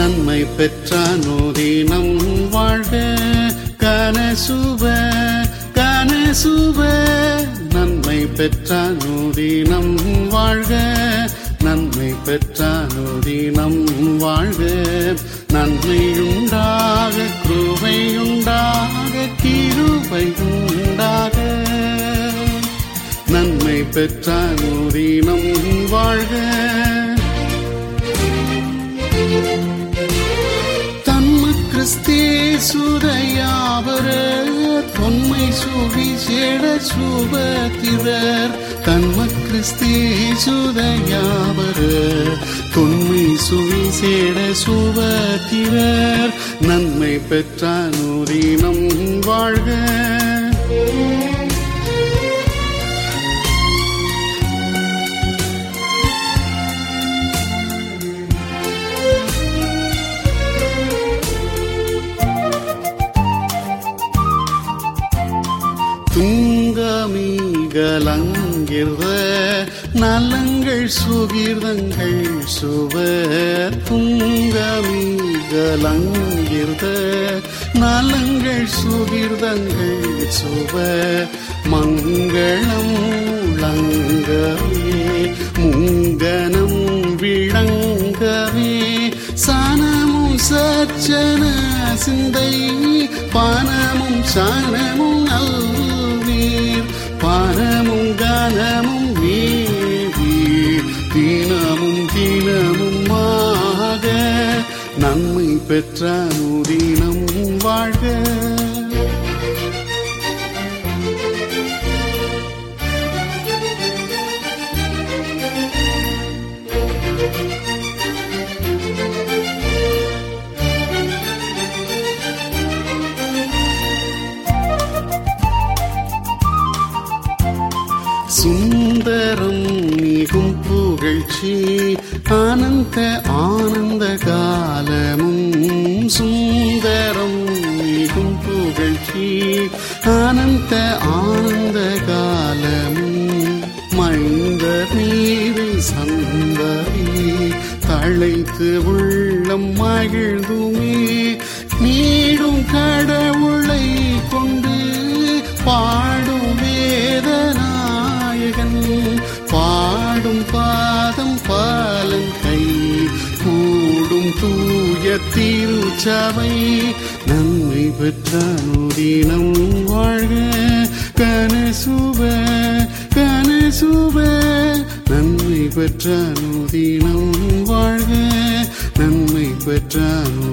நன்மை பெற்றானோதினம் வாழ்க கனசுப கனசுப நன்மை பெற்றானோதினம் வாழ்க நன்மை பெற்றானோதினம் வாழ்க நன்மையுண்டாக கிருபையுண்டாக கிருபையுண்டாக நன்மை பெற்றானோதினம் வாழ்க தன்ம கிறிஸ்தேசுரையாவர தொன்மை சுவிசேட சுபத்திரர் தன்ம கிறிஸ்தேசுரையாவர தொன்மை சுவிசேட சுபத்திரர் நன்மை பெற்றானோரினம் வாழ்க துங்கமீகலங்கிற நலங்கள் சுகீர்தங்கள் சுப துங்கமீகலங்கிற நலங்கள் சுகீர்தங்கள் சுப மங்களம் உளங்கவே முங்கனம் விளங்கவே சனமும் சச்சன சிந்தை பானமும் சானமும் நல்வீர் பானமும் கானமும் வீர் தீனமும் தீனமும் ஆக நன்மை பெற்ற நுதீனம் வாழ்க சுந்தரம் மிகும் புகழ்ச்சி ஆனந்த ஆனந்த காலமும் சுந்தரம் மிகும் புகழ்ச்சி ஆனந்த ஆனந்த காலமும் மைந்த நீரை சந்தரி தழைத்து உள்ளம் மகிழ்ந்துமே நீடும் கடவுளை கொண்டு பாடும் வேதநாயகன் பாடும் பாதம் பாலன் கை கூடும் தூய திருச்சபை நன்மை பெற்ற நுதினம் வாழ்க கனசுப கனசுப நன்மை பெற்ற நுதினம் வாழ்க நன்மை பெற்ற